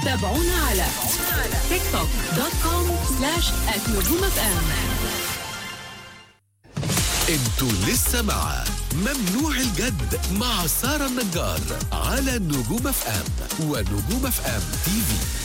تابعونا على تيك توك دوت كوم سلاش نجوم اف ام انتوا لسه مع ممنوع الجد مع سارة النجار على نجوم اف ام ونجوم اف ام تي في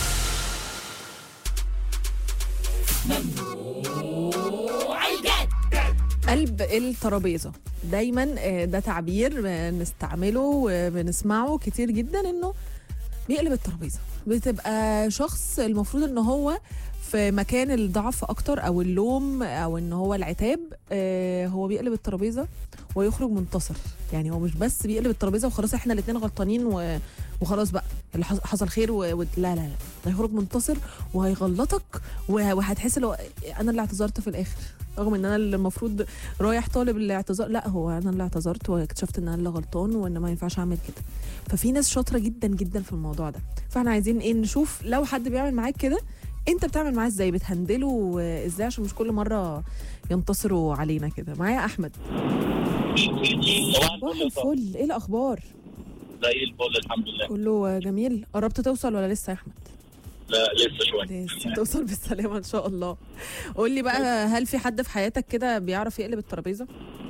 قلب الترابيزه دايما آه، ده تعبير بنستعمله وبنسمعه كتير جدا انه بيقلب الترابيزه بتبقى شخص المفروض ان هو في مكان الضعف اكتر او اللوم او ان هو العتاب آه، هو بيقلب الترابيزه ويخرج منتصر يعني هو مش بس بيقلب الترابيزه وخلاص احنا الاثنين غلطانين و... وخلاص بقى اللي حص- حصل خير و... و... لا لا لا ده هيخرج منتصر وهيغلطك و... وهتحس لو انا اللي اعتذرت في الاخر رغم ان انا اللي المفروض رايح طالب الاعتذار لا هو انا اللي اعتذرت واكتشفت ان انا اللي غلطان وان ما ينفعش اعمل كده ففي ناس شاطره جدا جدا في الموضوع ده فاحنا عايزين ايه نشوف لو حد بيعمل معاك كده انت بتعمل معاه ازاي بتهندله ازاي عشان مش كل مره ينتصروا علينا كده معايا احمد صباح صباح الفل يا صاحبي. الفل ايه الاخبار زي الفل الحمد لله كله جميل قربت توصل ولا لسه يا احمد لا لسه شويه لسه توصل بالسلامه ان شاء الله قول لي بقى هل في حد في حياتك كده بيعرف يقلب الترابيزه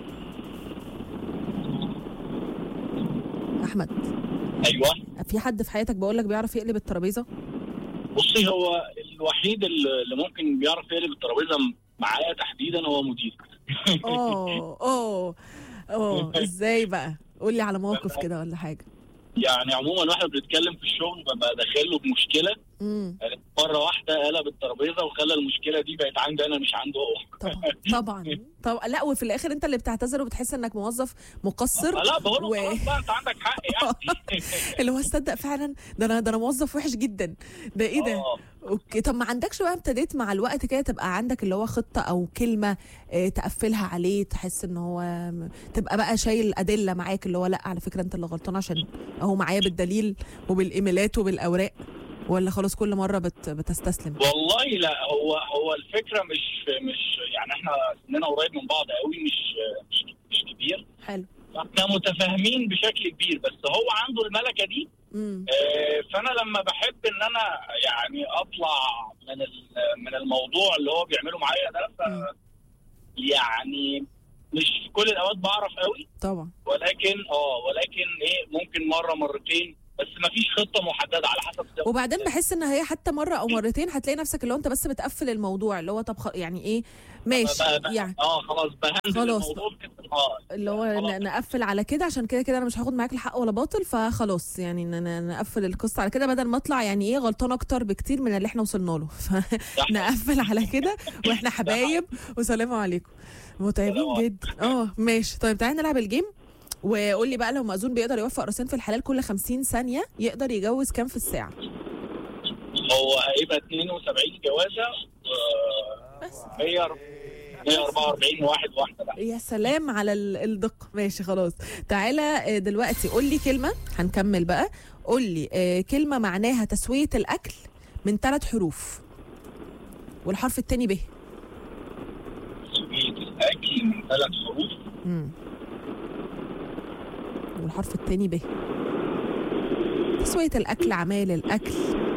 احمد ايوه في حد في حياتك بقول لك بيعرف يقلب الترابيزه بصي هو الوحيد اللي اللي ممكن بيعرف يقلب الترابيزه معايا تحديدا هو مدير اه اه اه ازاي بقى قول لي على موقف كده ولا حاجه يعني عموما واحنا بنتكلم في الشغل ببقى داخل له بمشكله امم مره واحده قلب الترابيزه وخلى المشكله دي بقت عندي انا مش عنده هو طبعا طبعا طبعا لا وفي الاخر انت اللي بتعتذر وبتحس انك موظف مقصر لا بقول له و- خلاص بقى انت عندك حق يعني اللي هو تصدق فعلا ده انا ده انا موظف وحش جدا ده ايه ده آه. اوكي طب ما عندكش بقى ابتديت مع الوقت كده تبقى عندك اللي هو خطه او كلمه اه تقفلها عليه تحس ان هو م- تبقى بقى شايل ادله معاك اللي هو لا على فكره انت اللي غلطان عشان اهو معايا بالدليل وبالايميلات وبالاوراق ولا خلاص كل مره بت بتستسلم والله لا هو هو الفكره مش مش يعني احنا سننا قريب من بعض قوي مش مش, مش كبير حلو احنا متفاهمين بشكل كبير بس هو عنده الملكه دي امم آه، فانا لما بحب ان انا يعني اطلع من ال- من الموضوع اللي هو بيعمله معايا ده ف مم. يعني مش في كل الاوقات بعرف قوي طبعا ولكن اه ولكن ايه ممكن مره مرتين بس ما فيش خطه محدده على حسب ده. وبعدين بحس ان هي حتى مره او مرتين هتلاقي نفسك اللي هو انت بس بتقفل الموضوع اللي هو طب خ... يعني ايه ماشي بقى- بقى- يعني اه خلاص بهندل خلاص الموضوع كده. اه اللي هو خلاص. ن- نقفل على كده عشان كده كده انا مش هاخد معاك الحق ولا باطل فخلاص يعني ن- ن- نقفل القصه على كده بدل ما اطلع يعني ايه غلطان اكتر بكتير من اللي احنا وصلنا له فنقفل على كده واحنا حبايب وسلام عليكم متعبين سلام جدا اه ماشي طيب تعالى نلعب الجيم وقول لي بقى لو مأذون بيقدر يوفق راسين في الحلال كل 50 ثانيه يقدر يجوز كام في الساعه هو هيبقى 72 جوازه آه، بس 100 144 واحد واحده بقى يا سلام على ال- الدقة ماشي خلاص تعالى آه، دلوقتي قول لي كلمة هنكمل بقى قول لي آه، كلمة معناها تسوية الأكل من ثلاث حروف والحرف التاني ب سوية الاكل من ثلاث حروف مم. والحرف التاني ب تسوية الأكل عمال الأكل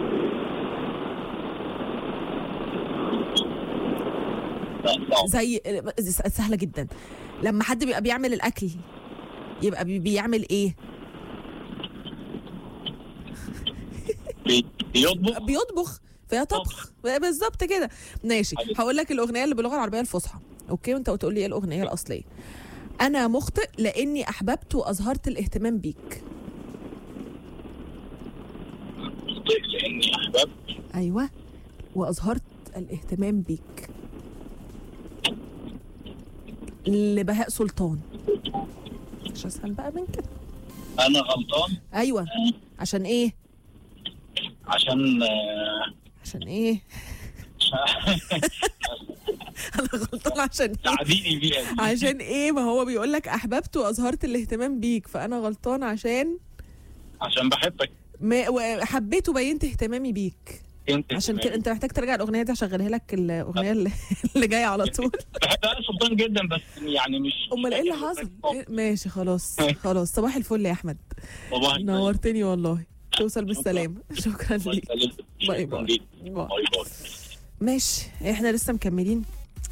لا صعب زي آه، سهلة جدا لما حد بيبقى بيعمل الأكل يبقى بي- بيعمل إيه؟ بي- بيطبخ بيطبخ فيها طبخ بالظبط كده ماشي أيوة. هقول لك الاغنيه اللي باللغه العربيه الفصحى اوكي وانت تقول لي ايه الاغنيه الاصليه انا مخطئ لاني احببت واظهرت الاهتمام بيك مخطئ لاني احببت ايوه واظهرت الاهتمام بيك لبهاء سلطان مش اسهل بقى من كده انا غلطان ايوه عشان ايه عشان آه، عشان ايه انا غلطان عشان ايه تعديني بيها دي. عشان ايه ما هو بيقول لك احببت واظهرت الاهتمام بيك فانا غلطان عشان عشان بحبك ما وحبيت وبينت اهتمامي بيك انت عشان كده انت محتاج ترجع الاغنيه دي اشغلها لك الاغنيه اللي, اللي جايه على طول بحب انا سلطان جدا بس يعني مش امال ايه اللي حصل إيه؟ ماشي خلاص خلاص صباح الفل يا احمد والله نورتني والله توصل بالسلامه شكرا الله ليك يسلمك. باي شكراً باي. ليك. باي. باي باي ماشي احنا لسه مكملين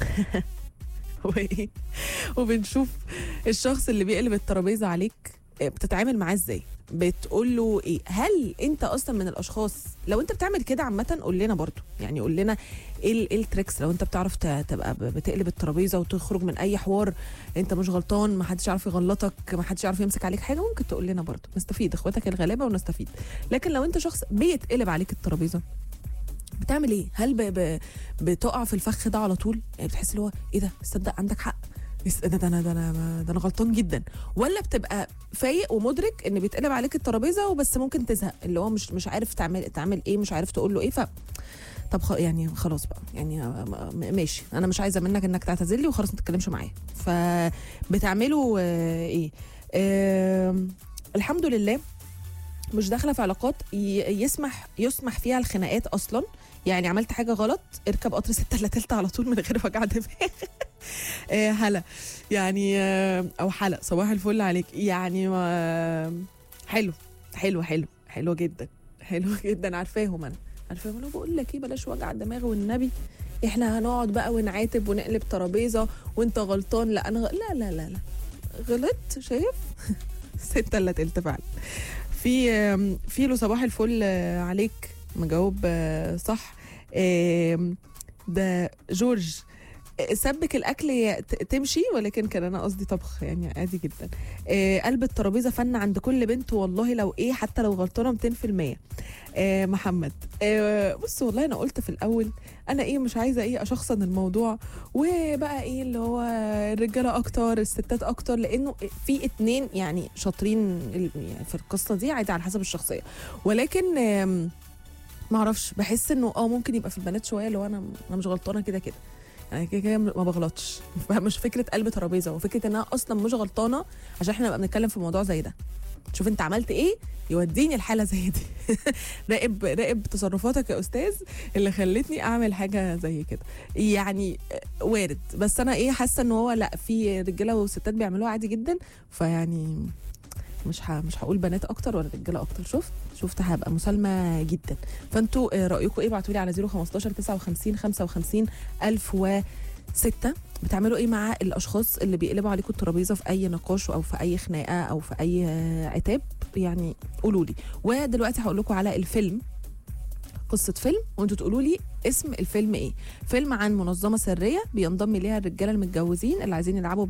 وايه وبنشوف الشخص اللي بيقلب الترابيزه عليك اه، بتتعامل معاه ازاي بتقول له ايه هل انت اصلا من الاشخاص لو انت بتعمل كده عامه قول لنا برضو يعني قول لنا ايه ال- ايه التريكس لو انت بتعرف ت- تبقى ب- بتقلب الترابيزه وتخرج من اي حوار انت مش غلطان ما حدش يعرف يغلطك ما حدش يعرف يمسك عليك حاجه ممكن تقول لنا برضو نستفيد اخواتك الغلابه ونستفيد لكن لو انت شخص بيتقلب عليك الترابيزه بتعمل ايه؟ هل ب... ب... بتقع في الفخ ده على طول؟ يعني بتحس اللي هو ايه ده؟ تصدق عندك حق بس ده ده انا ده انا ده انا غلطان جدا ولا بتبقى فايق ومدرك ان بيتقلب عليك الترابيزه وبس ممكن تزهق اللي هو مش مش عارف تعمل تعمل ايه مش عارف تقول له ايه ف طب خ... يعني خلاص بقى يعني م- م- ماشي انا مش عايزه منك انك تعتذر لي وخلاص ما تتكلمش معايا فبتعملوا آه، ايه آه الحمد لله مش داخله في علاقات ي- يسمح يسمح فيها الخناقات اصلا يعني عملت حاجه غلط اركب قطر ستة الا تلت على طول من غير وجع دماغ آه، هلا يعني آه، او حلا صباح الفل عليك يعني ما حلو حلو حلو حلو جدا حلو جدا عارفاهم انا عارفاهم انا بقول لك ايه بلاش وجع دماغ والنبي احنا هنقعد بقى ونعاتب ونقلب ترابيزه وانت غلطان لا انا غ... لا لا لا لا غلطت شايف ستة الا تلت فعلا في آم، في له صباح الفل آه، عليك مجاوب آه، صح آم، ده جورج آه، سبك الاكل ي- ت- تمشي ولكن كان انا قصدي طبخ يعني عادي جدا آه، قلب الترابيزه فن عند كل بنت والله لو ايه حتى لو غلطانه 200% آه، محمد آه، بص والله انا قلت في الاول انا ايه مش عايزه ايه اشخصن الموضوع وبقى ايه اللي هو الرجاله اكتر الستات اكتر لانه في اتنين يعني شاطرين ال- يعني في القصه دي عادي على حسب الشخصيه ولكن آم، ما اعرفش بحس انه اه ممكن يبقى في البنات شويه اللي هو انا انا مش غلطانه كده كده يعني كده كده ما بغلطش مش فكره قلب ترابيزه وفكره ان انا اصلا مش غلطانه عشان احنا نبقى بنتكلم في موضوع زي ده شوف انت عملت ايه يوديني الحاله زي دي راقب راقب تصرفاتك يا استاذ اللي خلتني اعمل حاجه زي كده يعني آه، وارد بس انا ايه حاسه ان هو لا في رجاله وستات بيعملوها عادي جدا فيعني مش ه... مش هقول بنات اكتر ولا رجاله اكتر شفت شفت هبقى مسالمه جدا فانتوا آه، رايكم ايه ابعتوا لي على 015 59 55 1006 بتعملوا ايه مع الاشخاص اللي بيقلبوا عليكم الترابيزه في اي نقاش او في اي خناقه او في اي آه، عتاب يعني قولوا لي ودلوقتي هقول لكم على الفيلم قصة فيلم وانتوا تقولوا لي اسم الفيلم ايه فيلم عن منظمة سرية بينضم ليها الرجالة المتجوزين اللي عايزين يلعبوا